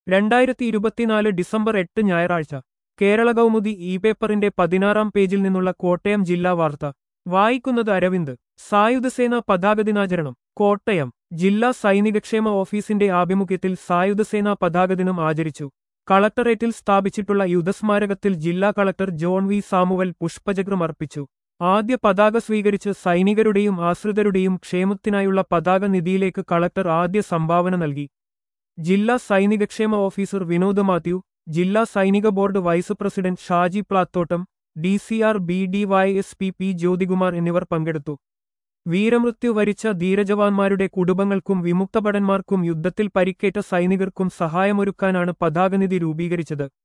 രണ്ടായിരത്തി ഇരുപത്തിനാല് ഡിസംബർ എട്ട് ഞായറാഴ്ച കേരള കൗമുദി ഇ പേപ്പറിന്റെ പതിനാറാം പേജിൽ നിന്നുള്ള കോട്ടയം ജില്ലാ വാർത്ത വായിക്കുന്നത് അരവിന്ദ് സായുധസേന പതാക ദിനാചരണം കോട്ടയം ജില്ലാ സൈനികക്ഷേമ ഓഫീസിന്റെ ആഭിമുഖ്യത്തിൽ സായുധസേന പതാക ദിനം ആചരിച്ചു കളക്ടറേറ്റിൽ സ്ഥാപിച്ചിട്ടുള്ള യുദ്ധസ്മാരകത്തിൽ ജില്ലാ കളക്ടർ ജോൺ വി സാമുവൽ പുഷ്പചക്രം അർപ്പിച്ചു ആദ്യ പതാക സ്വീകരിച്ച് സൈനികരുടെയും ആശ്രിതരുടെയും ക്ഷേമത്തിനായുള്ള പതാക നിധിയിലേക്ക് കളക്ടർ ആദ്യ സംഭാവന നൽകി ജില്ലാ സൈനികക്ഷേമ ഓഫീസർ വിനോദ് മാത്യു ജില്ലാ സൈനിക board vice president Shaji Plathottam D C R B D Y S P P Jyothikumar എന്നിവർ പങ്കെടുത്തു വീരമൃത്യു വരിച്ച ധീരജവാന്മാരുടെ കുടുംബങ്ങൾക്കും വിമുക്തഭടന്മാർക്കും യുദ്ധത്തിൽ പരിക്കേറ്റ സൈനികർക്കും സഹായമൊരുക്കാനാണ് പതാകനിധി രൂപീകരിച്ചത്